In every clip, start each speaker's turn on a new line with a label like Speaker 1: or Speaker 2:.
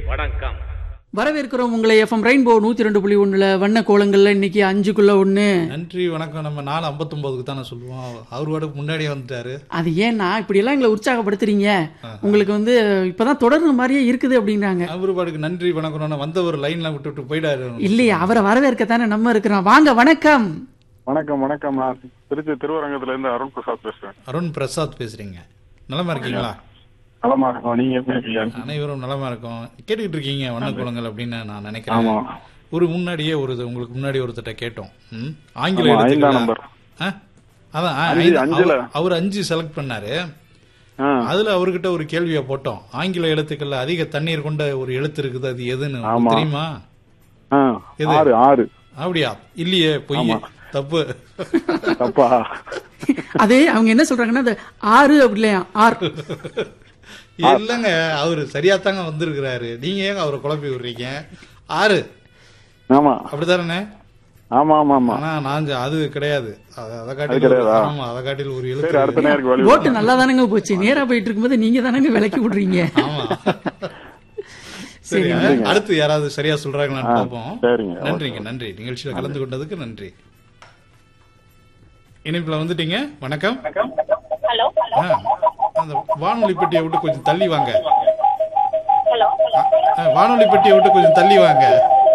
Speaker 1: வணக்கம்
Speaker 2: வரவேற்கிறோம் உங்களை எஃப்எம் ரெயின்போ நூத்தி ரெண்டு புள்ளி ஒண்ணுல வண்ண கோலங்கள்ல இன்னைக்கு அஞ்சுக்குள்ள ஒண்ணு
Speaker 3: நன்றி வணக்கம் நம்ம நாலு ஐம்பத்தொம்போதுக்கு தானே சொல்லுவோம் அவர் வாட்டுக்கு முன்னாடியே வந்துட்டாரு
Speaker 2: அது ஏன்னா இப்படி எல்லாம் எங்களை உற்சாகப்படுத்துறீங்க உங்களுக்கு வந்து இப்பதான் தொடர்ந்து மாதிரியே இருக்குது அப்படிங்கிறாங்க
Speaker 3: அவர் பாட்டுக்கு நன்றி வணக்கம்னு வந்த ஒரு லைன்ல விட்டு விட்டு போயிடாரு
Speaker 2: இல்லையே அவரை வரவேற்கத்தானே நம்ம இருக்கிறோம் வாங்க வணக்கம்
Speaker 4: வணக்கம் வணக்கம் நான் திருச்சி திருவரங்கத்துல இருந்து அருண் பிரசாத் பேசுறேன்
Speaker 3: அருண் பிரசாத் பேசுறீங்க நலமா இருக்கீங்களா
Speaker 4: நலமா இருக்கோம் நீங்க எப்படி இருக்கீங்க
Speaker 3: அனைவரும் நலமா இருக்கோம் கேட்டுக்கிட்டு இருக்கீங்க வண்ணக்குளங்கள் அப்படின்னு நான் நினைக்கிறேன்
Speaker 4: ஆமா
Speaker 3: ஒரு முன்னாடியே ஒரு இது, உங்களுக்கு முன்னாடி ஒருத்தட்ட கேட்டோம் ம்? ஆங்கில
Speaker 4: ஆமா, ஐந்தாம்
Speaker 3: எழுத்துக்கள்
Speaker 4: நம்பர்
Speaker 3: ஆ? அதான் ஆ,
Speaker 4: அஞ்சு,
Speaker 3: ஐந்து-
Speaker 4: அஞ்சுல.
Speaker 3: அவர்- அவர் அஞ்சு செலக்ட் பண்ணாரு
Speaker 4: ஆ,
Speaker 3: அதுல அவர்கிட்ட ஒரு கேள்வியை போட்டோம் ஆங்கில எழுத்துக்கள்ல அதிக தண்ணீர் கொண்ட ஒரு எழுத்து இருக்குது அது எதுன்னு உங்களுக்கு
Speaker 4: ஆமா.
Speaker 3: தெரியுமா
Speaker 4: ஆ,
Speaker 3: எது?
Speaker 4: ஆறு ஆறு
Speaker 3: அப்படியா இல்லையே பொய் தப்பு
Speaker 4: தப்பா
Speaker 2: அது அவங்க என்ன சொல்றாங்கன்னா அது ஆறு அப்படி இல்லையா ஆர்
Speaker 3: இல்லங்க அவரு சரியா தாங்க வந்திருக்கிறாரு நீங்க ஏங்க அவரை குழப்பி விடுறீங்க ஆறு
Speaker 4: ஆமா
Speaker 3: அப்படிதானே
Speaker 4: ஆமா ஆமா ஆமா
Speaker 3: ஆனா நான் ஜ- அது கிடையாது அத- அதை
Speaker 4: அது
Speaker 3: காட்டில
Speaker 4: கிடையாதா?
Speaker 3: ஆமா அதை காட்டில் ஒரு
Speaker 4: சரி
Speaker 3: எழுத்து
Speaker 4: அடுத்த நேருக்கு வழி
Speaker 2: ஓட்டு நல்லா தானங்க போச்சு நேரா போயிட்டு இருக்கும்போது நீங்க தானங்க விலக்கி விடுறீங்க
Speaker 3: ஆமா
Speaker 2: சரி
Speaker 3: சரி அடுத்து யாராவது சரியா சொல்றாங்களான்னு பார்ப்போம்
Speaker 4: சரிங்க
Speaker 3: நன்றிங்க நன்றி நிகழ்ச்சியில கலந்து கொண்டதுக்கு நன்றி இணைப்புல வந்துட்டீங்க வணக்கம்
Speaker 5: ஹலோ
Speaker 3: ஆ, அந்த வானொலி பெட்டியை விட்டு கொஞ்சம் தள்ளி வாங்க
Speaker 5: ஹலோ
Speaker 3: ஆ, வானொலி பெட்டியை விட்டு கொஞ்சம் தள்ளி வாங்க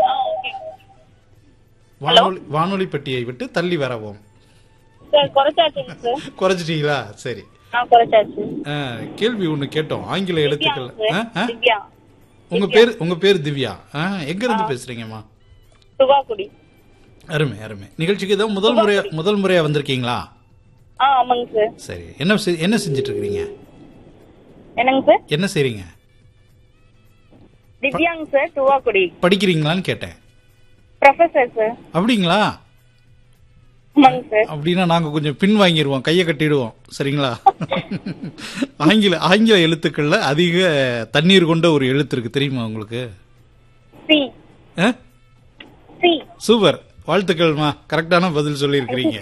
Speaker 3: வானொலி வானொலி பெட்டியை விட்டு தள்ளி வரவும்
Speaker 5: சார் குறைச்சாச்சுங்க சார்
Speaker 3: குறைச்சிட்டீங்களா சரி
Speaker 5: ஆ குறைச்சாச்சு
Speaker 3: ஆ, கேள்வி ஒண்ணு கேட்டோம் ஆங்கில எழுத்துக்கள் ஆ, ஆ?
Speaker 5: திவ்யா
Speaker 3: உங்க பேர் உங்க பேர் திவ்யா ஆ, எங்க இருந்து பேசுறீங்கம்மா
Speaker 5: துவாக்குடி
Speaker 3: அருமை அருமை நிகழ்ச்சிக்கு தான் முதல் முறையா முதல் முறையா வந்திருக்கீங்களா
Speaker 5: ஆ ஆமாங்க சார்
Speaker 3: சரி என்ன செய்- என்ன செஞ்சுட்டு இருக்கீங்க
Speaker 5: என்னங்க சார்
Speaker 3: என்ன செய்றீங்க
Speaker 5: திவ்யாங்க சார் துவாக்குடி
Speaker 3: படிக்கிறீங்களான்னு கேட்டேன்
Speaker 5: ப்ரொஃபசர் சார்
Speaker 3: அப்படிங்களா
Speaker 5: ஆமாங்க சார்
Speaker 3: அப்படின்னா நாங்க கொஞ்சம் பின் வாங்கிடுவோம் கையை கட்டிடுவோம் சரிங்களா ஆங்கில ஆங்கில எழுத்துக்கள்ல அதிக தண்ணீர் கொண்ட ஒரு எழுத்து இருக்கு தெரியுமா உங்களுக்கு
Speaker 5: சி
Speaker 3: ஆ?
Speaker 5: சி
Speaker 3: சூப்பர் வாழ்த்துக்கள்மா கரெக்டான பதில் சொல்லியிருக்கிறீங்க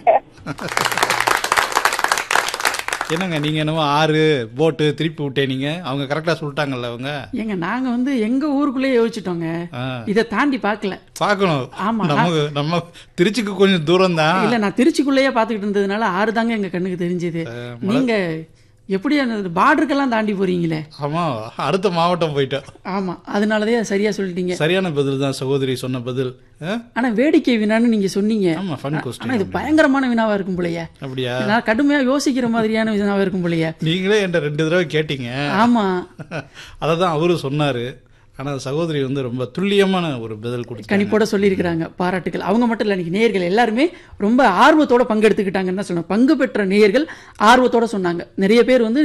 Speaker 3: என்னங்க நீங்க என்னமோ ஆறு போட்டு திருப்பி விட்டேன் நீங்க அவங்க கரெக்டா சொல்லிட்டாங்கல்ல அவங்க
Speaker 2: ஏங்க நாங்க வந்து எங்க ஊருக்குள்ளேயே யோசிச்சிட்டோங்க
Speaker 3: ஆ.
Speaker 2: இதை தாண்டி பார்க்கல
Speaker 3: பார்க்கணும்
Speaker 2: ஆமா.
Speaker 3: நமக்கு நம்ம திருச்சிக்கு கொஞ்சம் தூரம் தான்
Speaker 2: இல்ல நான் திருச்சிக்குள்ளேயே பாத்துக்கிட்டு இருந்ததுனால ஆறு தாங்க எங்க கண்ணுக்கு தெரிஞ்சது நீங்க எப்படி அந்த பார்டருக்கெல்லாம் தாண்டி போறீங்களே
Speaker 3: ஆமா அடுத்த மாவட்டம் போயிட்டோம்
Speaker 2: ஆமா அதனாலதே சரியா சொல்லிட்டீங்க
Speaker 3: சரியான பதில் தான் சகோதரி சொன்ன பதில் ஆ?
Speaker 2: ஆனா வேடிக்கை வினான்னு நீங்க சொன்னீங்க
Speaker 3: ஆமா ஃபன்
Speaker 2: ஆனா
Speaker 3: கொஸ்டின்
Speaker 2: இது பயங்கரமான வினாவா இருக்கும் போலயே
Speaker 3: அப்படியா
Speaker 2: நான் கடுமையா யோசிக்கிற மாதிரியான வினாவா இருக்கும் போலயே
Speaker 3: நீங்களே என்கிட்ட ரெண்டு தடவை கேட்டீங்க
Speaker 2: ஆமா
Speaker 3: அதை தான் அவரு சொன்னாரு ஆனா சகோதரி வந்து ரொம்ப துல்லியமான ஒரு பதில் கொடுத்தாங்க
Speaker 2: கணிப்போட சொல்லியிருக்கிறாங்க பாராட்டுகள் அவங்க மட்டும் இல்ல இன்னைக்கு நேயர்கள் எல்லாருமே ரொம்ப ஆர்வத்தோட பங்கெடுத்துக்கிட்டாங்கன்னு தான் சொல்லணும் பங்கு பெற்ற நேயர்கள் ஆர்வத்தோட சொன்னாங்க நிறைய பேர் வந்து